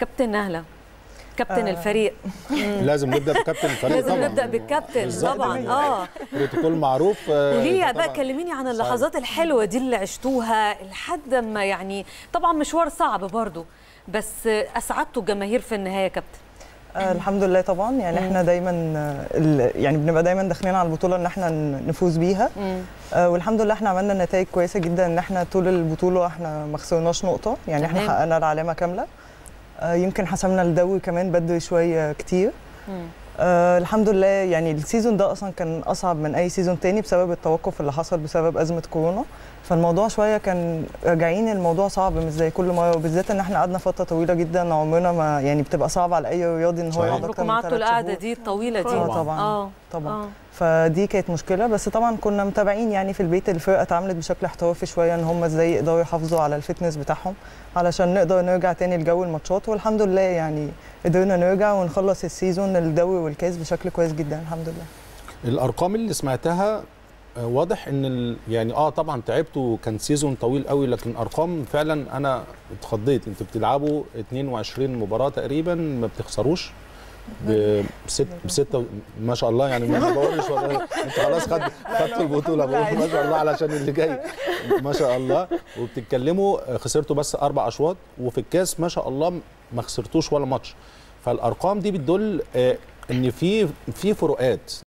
كابتن نهله كابتن آه. الفريق لازم نبدا بكابتن الفريق لازم طبعا نبدا بالكابتن بالظبط. طبعا اه بروتوكول معروف آه، وليه بقى طبعاً. كلميني عن صحيح. اللحظات الحلوه دي اللي عشتوها لحد ما يعني طبعا مشوار صعب برضو بس اسعدتوا الجماهير في النهايه يا كابتن آه الحمد لله طبعا يعني احنا دايما آه، ال- يعني بنبقى دايما داخلين على البطوله ان احنا ن- نفوز بيها آه والحمد لله احنا عملنا نتائج كويسه جدا ان احنا طول البطوله احنا ما خسرناش نقطه يعني احنا تمام. حققنا العلامه كامله آه يمكن حسمنا الدوري كمان بدري شويه كتير مم. آه الحمد لله يعني السيزون ده اصلا كان اصعب من اي سيزون تاني بسبب التوقف اللي حصل بسبب ازمه كورونا فالموضوع شويه كان راجعين الموضوع صعب مش زي كل مره وبالذات ان احنا قعدنا فتره طويله جدا عمرنا ما يعني بتبقى صعبه على اي رياضي ان هو صحيح. يقعد اكتر عمركم من قعدتوا ثلاث القعده شهور. دي الطويله دي اه طبعا اه طبعا آه. فدي كانت مشكله بس طبعا كنا متابعين يعني في البيت الفرقه اتعاملت بشكل احترافي شويه ان هم ازاي يقدروا يحافظوا على الفتنس بتاعهم علشان نقدر نرجع تاني لجو الماتشات والحمد لله يعني قدرنا نرجع ونخلص السيزون الدوري والكاس بشكل كويس جدا الحمد لله الارقام اللي سمعتها آه، واضح ان ال... يعني اه طبعا تعبتوا كان سيزون طويل قوي لكن ارقام فعلا انا اتخضيت انتوا بتلعبوا 22 مباراه تقريبا ما بتخسروش بست بستة ما شاء الله يعني ما بقولش والله انت خلاص خد خدتوا البطوله بقول ما شاء الله علشان اللي جاي ما شاء الله وبتتكلموا آه، خسرتوا بس اربع اشواط وفي الكاس ما شاء الله ما خسرتوش ولا ماتش فالارقام دي بتدل آه، ان في في فروقات